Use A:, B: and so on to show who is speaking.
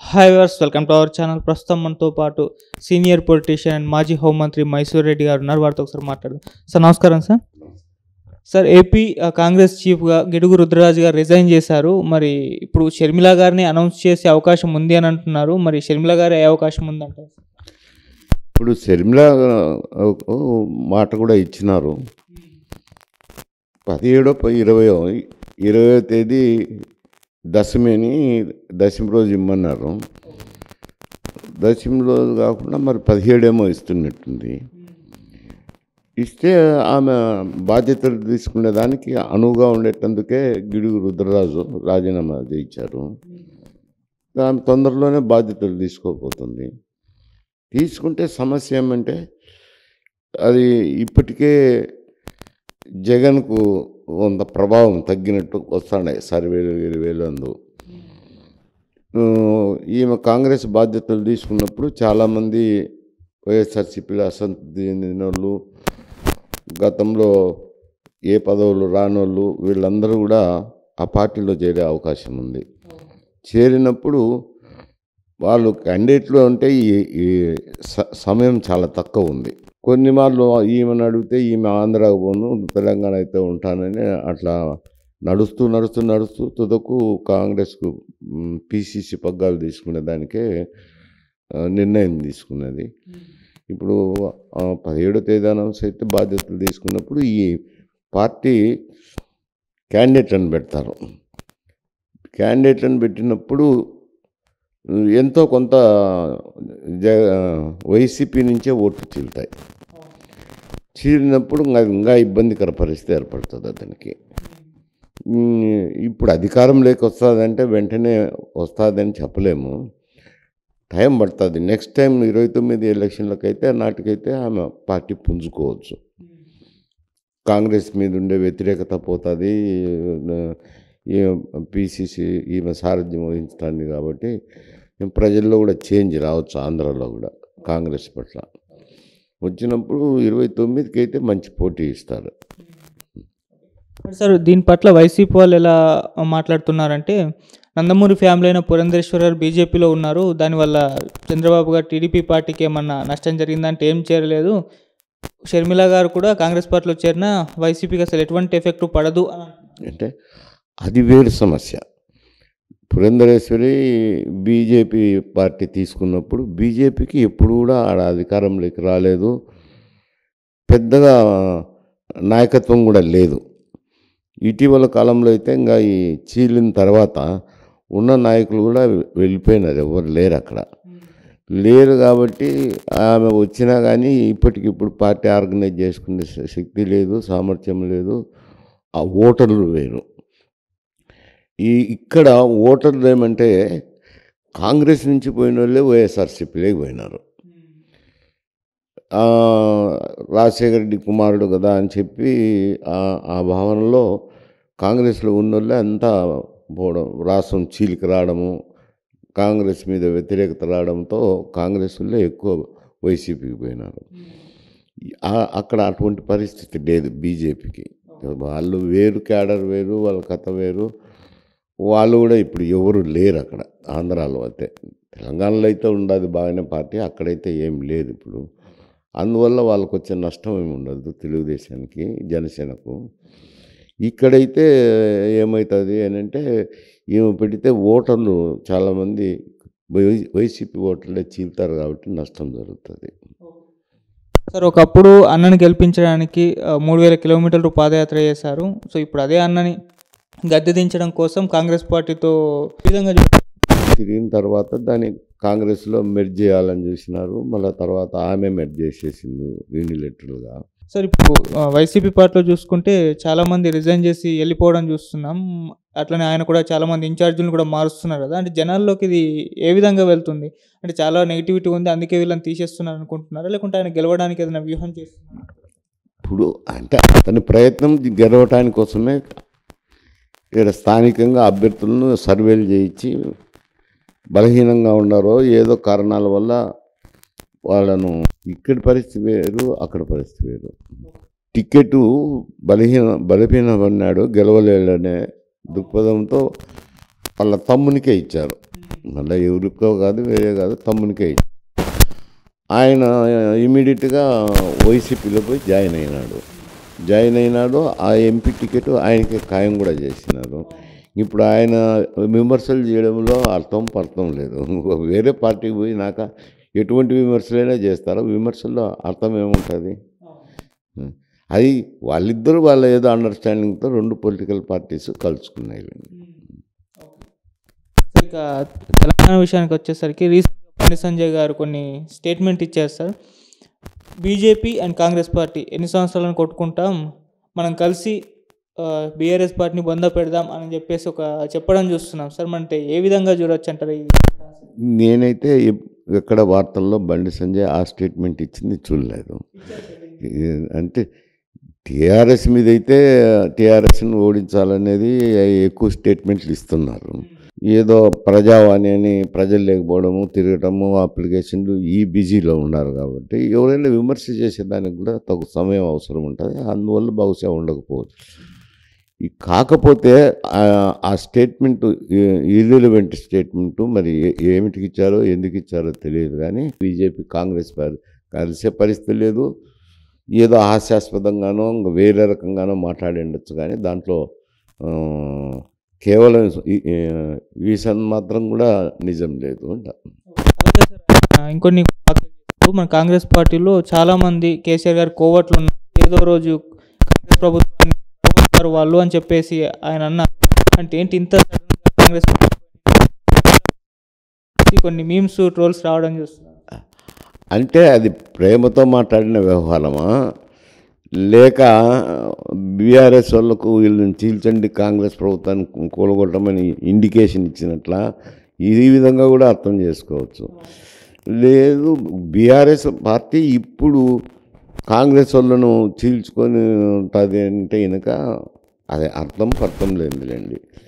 A: Hi viewers welcome to our channel ప్రస్తుతం మనతో పాటు సీనియర్ పొలిటీషియన్ అండ్ మాజీ హోంమంత్రి మైసూర్ రెడ్డి గారు ఉన్నారు వారితో ఒకసారి మాట్లాడదాం సార్ నమస్కారం సార్ సార్ ఏపీ ఆ, కాంగ్రెస్ చీఫ్గా గిడుగు రుద్రరాజు గారు రిజైన్ చేశారు మరి ఇప్పుడు షర్మిల గారిని అనౌన్స్ చేసే అవకాశం ఉంది అని అంటున్నారు మరి షర్మిల గారు ఏ అవకాశం ఉందంటారు
B: ఇప్పుడు షర్మిల ఆ, ఓ మాట కూడా ఇచ్చినారు పదిహేడో ప- ఇరవయో ఇరవయో తేదీ దశమి అని దశమి రోజు ఇమ్మన్నారు దశమి రోజు కాకుండా మరి పదిహేడేమో ఇస్తున్నట్టుంది ఇస్తే ఆమె బాధ్యతలు తీసుకునే దానికి అనువుగా ఉండేటందుకే గిడుగు రుద్రరాజు రాజీనామా చేయించారు ఆమె తొందరలోనే బాధ్యతలు తీసుకోకపోతుంది తీసుకుంటే సమస్య ఏమంటే అది ఇప్పటికే జగన్కు కొంత ప్రభావం తగ్గినట్టు వస్తున్నాయి సర్వేలు వేలు అందు ఆ, ఈమె కాంగ్రెస్ బాధ్యతలు తీసుకున్నప్పుడు చాలామంది వైఎస్ఆర్సీపీలో అసంతృప్తి చెందిన వాళ్ళు గతంలో ఏ పదవులు రానోళ్ళు వీళ్ళందరూ కూడా ఆ పార్టీలో చేరే అవకాశం ఉంది చేరినప్పుడు వాళ్ళు క్యాండిడేట్లు అంటే ఈ ఈ స- సమయం చాలా తక్కువ ఉంది కొన్ని మార్లు ఈమెను అడిగితే ఈమె ఆంధ్రాకు పోను తెలంగాణ అయితే ఉంటానని అట్లా నడుస్తూ నడుస్తూ నడుస్తూ తుదకు కాంగ్రెస్కు పిసిసి పగ్గాలు తీసుకునే దానికే ఆ, నిర్ణయం తీసుకున్నది ఇప్పుడు ఆ, పదిహేడో తేదీ అనౌన్స్ అయితే బాధ్యతలు తీసుకున్నప్పుడు ఈ పార్టీ క్యాండిడేట్లను పెడతారు క్యాండిడేట్లను పెట్టినప్పుడు ఎంతో కొంత జ వైసీపీ నుంచే ఓట్లు చీలుతాయి చీలినప్పుడు ఇంకా ఇంకా ఇబ్బందికర పరిస్థితి ఏర్పడుతుంది అతనికి ఉమ్, ఇప్పుడు అధికారం లేక వస్తుందంటే వెంటనే వస్తుందని చెప్పలేము టైం పడుతుంది నెక్స్ట్ టైం ఇరవై తొమ్మిది ఎలక్షన్లకైతే నాటికైతే ఆమె పార్టీ పుంజుకోవచ్చు కాంగ్రెస్ మీద ఉండే వ్యతిరేకత పోతుంది ఈ పిసిసి ఈమె సారథ్యం వహించుతుంది కాబట్టి ప్రజల్లో కూడా చేంజ్ రావచ్చు ఆంధ్రాలో కూడా కాంగ్రెస్ పట్ల వచ్చినప్పుడు ఇరవై తొమ్మిదికి అయితే మంచి పోటీ ఇస్తారు
A: సార్ దీని పట్ల వైసీపీ వాళ్ళు ఎలా మాట్లాడుతున్నారంటే నందమూరి ఫ్యామిలీ అయిన పురంధరేశ్వర్ గారు బీజేపీలో ఉన్నారు దానివల్ల చంద్రబాబు గారు టీడీపీ పార్టీకి ఏమన్నా నష్టం జరిగిందంటే ఏం చేరలేదు షర్మిల గారు కూడా కాంగ్రెస్ పార్టీలో చేరినా వైసీపీకి అసలు ఎటువంటి ఎఫెక్ట్ పడదు అని అంటున్నారు.
B: అంటే అది వేరు సమస్య పురంధరేశ్వరి బీజేపీ పార్టీ తీసుకున్నప్పుడు బీజేపీకి ఎప్పుడు కూడా ఆడ అధికారంలోకి రాలేదు పెద్దగా నాయకత్వం కూడా లేదు ఇటీవల కాలంలో అయితే ఇంకా ఈ చీలిన తర్వాత ఉన్న నాయకులు కూడా వెళ్ళిపోయినారు ఎవరు లేరు అక్కడ లేరు కాబట్టి ఆమె వచ్చినా కానీ ఇప్పటికిప్పుడు పార్టీ ఆర్గనైజ్ చేసుకునే శ- శక్తి లేదు సామర్థ్యం లేదు ఆ ఓటర్లు వేరు ఈ ఇక్కడ ఓటర్లు ఏమంటే కాంగ్రెస్ నుంచి పోయిన వాళ్ళే వైఎస్ఆర్సీపీలోకి పోయినారు ఆ, రాజశేఖర రెడ్డి కుమారుడు కదా అని చెప్పి ఆ- ఆ భావనలో కాంగ్రెస్లో ఉన్నోళ్ళే అంతా పోవడం రాష్ట్రం చీలికి రావడము కాంగ్రెస్ మీద వ్యతిరేకత రావడంతో కాంగ్రెస్ వాళ్ళే ఎక్కువ వైసీపీకి పోయినారు ఆ- అక్కడ అటువంటి పరిస్థితి లేదు బీజేపీకి వాళ్ళు వేరు క్యాడర్ వేరు వాళ్ళ కథ వేరు వాళ్ళు కూడా ఇప్పుడు ఎవరు లేరు అక్కడ ఆంధ్రాలో అయితే తెలంగాణలో అయితే ఉండదు బాగానే పార్టీ అక్కడైతే ఏం లేదు ఇప్పుడు అందువల్ల వాళ్ళకు వచ్చే నష్టం ఏమి ఉండదు తెలుగుదేశానికి జనసేనకు ఇక్కడైతే ఏమవుతుంది అని అంటే ఈమె పెడితే ఓటర్లు చాలామంది వై- వైసీపీ ఓటర్లే చీలుతారు కాబట్టి నష్టం జరుగుతుంది
A: సార్ ఒకప్పుడు అన్నని గెలిపించడానికి ఆ, మూడు వేల కిలోమీటర్లు పాదయాత్ర చేశారు సో ఇప్పుడు అదే అన్నని గద్దె దించడం కోసం కాంగ్రెస్ పార్టీతో ఈ విధంగా చూ-
B: తిరిగిన తర్వాత దాన్ని కాంగ్రెస్లో మెర్జ్ చేయాలని చూసినారు మళ్ళీ తర్వాత ఆమె మెర్జ్ చేసేసింది యూనిలెటర్లుగా
A: సార్ ఇప్పుడు ఆ, వైసీపీ పార్టీలో చూసుకుంటే చాలా మంది రిజైన్ చేసి వెళ్ళిపోవడం చూస్తున్నాం అట్లనే ఆయన కూడా చాలా మంది ఇన్ఛార్జీలను కూడా మారుస్తున్నారు కదా అంటే జనాల్లోకి ఇది ఏ విధంగా వెళ్తుంది అంటే చాలా నెగిటివిటీ ఉంది అందుకే వీళ్ళని తీసేస్తున్నారు అనుకుంటున్నారా లేకుంటే ఆయన గెలవడానికి ఏదైనా వ్యూహం చేస్తున్నారు
B: ఇప్పుడు అంటే అతని ప్రయత్నం గెలవటానికి కోసమే ఇక్కడ స్థానికంగా అభ్యర్థులను సర్వేలు చేయించి బలహీనంగా ఉన్నారో ఏదో కారణాల వల్ల వాళ్ళను ఇక్కడి పరిస్థితి వేరు అక్కడ పరిస్థితి వేరు టికెట్ బలహీన బలహీనమన్నాడు గెలవలేడనే దృక్పథంతో వాళ్ళ తమ్మునికే ఇచ్చారు మళ్ళీ ఎవరికో కాదు వేరే కాదు తమ్మునికే ఇచ్చారు. ఆయన ఇమీడియట్గా వైసీపీలో పోయి జాయిన్ అయినాడు జాయిన్ అయినాడు ఆ ఎంపీ టికెట్ ఆయనకి ఖాయం కూడా చేసినారు ఇప్పుడు ఆయన విమర్శలు చేయడంలో అర్థం పర్థం లేదు వేరే పార్టీకి పోయినాక ఎటువంటి విమర్శలైనా చేస్తారో విమర్శల్లో అర్థం ఏముంటుంది అది వాళ్ళిద్దరూ వాళ్ళ ఏదో అండర్స్టాండింగ్తో రెండు పొలిటికల్ పార్టీస్ కలుసుకున్నాయి
A: సార్ ఇక తెలంగాణ విషయానికి వచ్చేసరికి రీసెంట్గా బండి సంజయ్ గారు కొన్ని స్టేట్మెంట్ ఇచ్చారు sir BJP and Congress party ఎన్ని సంవత్సరాలను కొట్టుకుంటాం మనం కలిసి బీఆర్ఎస్ పార్టీని బొంద పెడదాం అని చెప్పేసి ఒక చెప్పడం చూస్తున్నాం సార్ అంటే ఏ విధంగా చూడొచ్చు అంటారు ఈ
B: నేనైతే ఎప్- ఎక్కడ వార్తల్లో బండి సంజయ్ ఆ స్టేట్మెంట్ ఇచ్చింది చూడలేదు ఈ- అంటే టీఆర్ఎస్ మీద అయితే టీఆర్ఎస్ని ఓడించాలనేది ఎక్కువ స్టేట్మెంట్లు ఇస్తున్నారు ఏదో ప్రజావాణి అని ప్రజలు లేకపోవడము తిరగటము అప్లికేషన్లు ఈ బిజీలో ఉన్నారు కాబట్టి ఎవరైనా విమర్శ చేసేదానికి కూడా తగు సమయం అవసరం ఉంటుంది అందువల్ల బహుశా ఉండకపోవచ్చు ఈ కాకపోతే ఆ- ఆ స్టేట్మెంట్ ఇర్రిలవెంట్ స్టేట్మెంట్ మరి ఏ- ఏమిటికి ఇచ్చారో ఎందుకు ఇచ్చారో తెలియదు కానీ బీజేపీ కాంగ్రెస్ పార్టీ కలిసే పరిస్థితి లేదు ఏదో హాస్యాస్పదంగానో ఇంకా వేరే రకంగానో మాట్లాడి ఉండొచ్చు కానీ దాంట్లో ఆ, కేవలం ఈ- ఈ వీసన్ మాత్రం కూడా నిజం లేదు అంట
A: అలాగే సార్ ఆ, ఇంకొన్ని వ్యాఖ్యలు చేస్తూ మన కాంగ్రెస్ పార్టీలో చాలా మంది కేసీఆర్ గారు కోవట్లు ఉన్నారు ఏదో రోజు కాంగ్రెస్ ప్రభుత్వాన్ని పడగొడతారు వాళ్ళు అని చెప్పేసి ఆయన అన్నారు అంటే ఏంటి ఇంత sudden గా కాంగ్రెస్ పార్టీ కొన్ని మీమ్స్ ట్రోల్స్ రావడం చూస్తున్నారు
B: అంటే అది ప్రేమతో మాట్లాడిన వ్యవహారమా లేక బీఆర్ఎస్ వాళ్ళకు వీళ్ళని చీల్చండి కాంగ్రెస్ ప్రభుత్వాన్ని కూలగొట్టమని ఇండికేషన్ ఇచ్చినట్ల ఈ విధంగా కూడా అర్థం చేసుకోవచ్చు లేదు బీఆర్ఎస్ పార్టీ ఇప్పుడు కాంగ్రెస్ వాళ్ళను చీల్చుకొని ఉంటుంది అంటే కనుక అది అర్థం పర్థం లేదులేండి